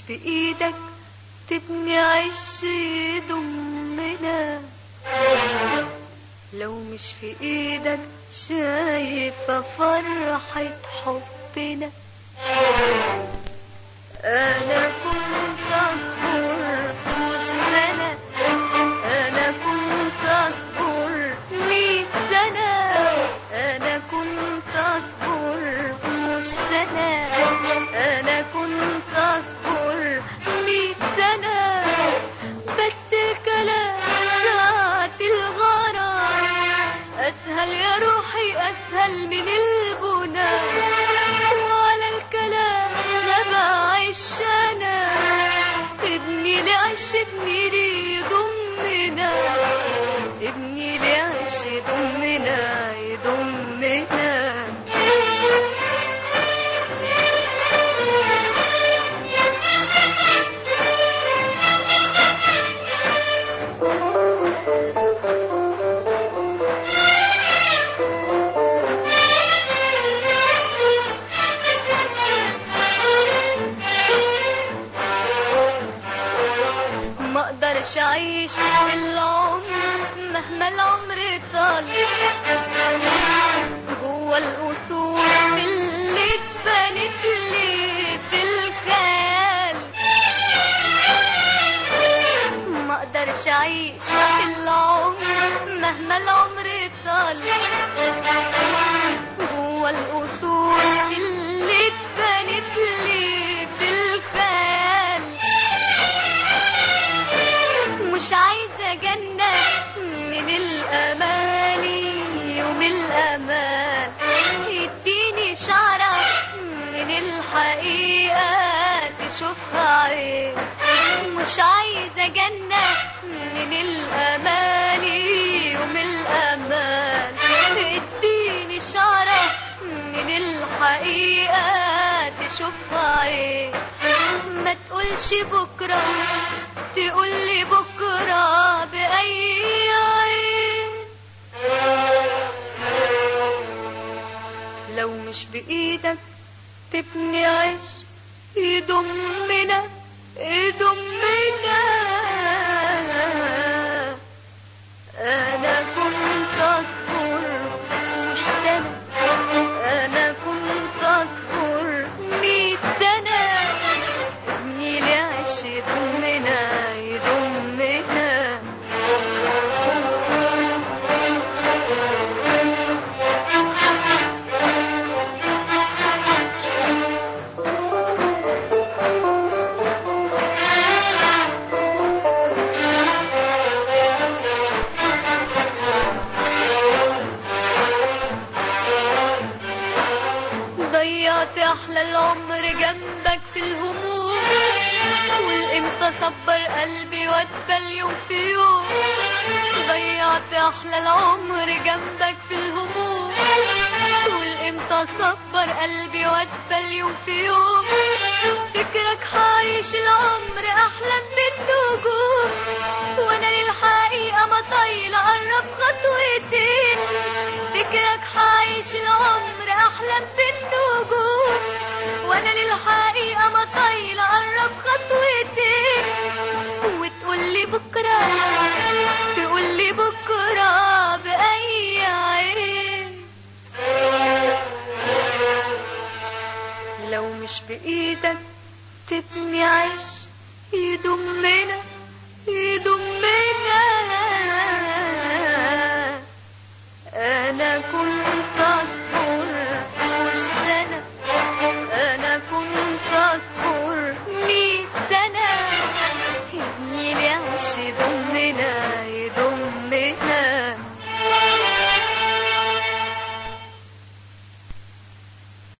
بإيدك تبني عش يضمنا لو مش في إيدك شايفة فرحة حبنا أنا كنت أصبر مش سنة أنا كنت أصبر مية سنة أنا كنت أصبر مش سنة أنا كنت أصبر مية سنة بس الكلام ساعة الغرام أسهل يا روحي أسهل من البنى وعلى الكلام لا بعيش أنا ابني لي عش ابني لي يضمنا ابني لي عش يضمنا يضمنا ما اقدرش اعيش العمر مهما العمر طال جوا القصور اللي اتبنت لي في الخيال ما اقدرش اعيش العمر مهما العمر طال جوا القصور اللي اتبنت لي في الخيال مش عايزة جنة من الأماني ومن الأمان اديني شعرة من الحقيقة تشوفها عين مش عايزة جنة من الأماني ومن الأمان اديني شعرة من الحقيقة تشوفها عين ما تقولش بكرة تقولي بكرة بأي عين لو مش بإيدك تبني عش يضمنا يضمنا أنا كنت أصبر مش سنة أنا كنت أصبر مية سنة ابني لي عش يضمنا يضمنا ضيعت احلى العمر جنبك في الهموم والامتى صبر قلبي واتبل يوم في يوم ضيعت احلى العمر جنبك في الهموم والامتى صبر قلبي واتبل يوم في يوم فكرك عايش العمر احلى من النجوم وانا للحقيقه ما طايله قرب خطوتين فكرك عايش العمر احلى من النجوم وانا للحقيقه ما طايله قرب خطوتين وتقولي بكره تقولي بكره باي عين لو مش بايدك تبني عيش يضمنا يضمنا انا كنت اصبر مش سنه انا كنت اصبر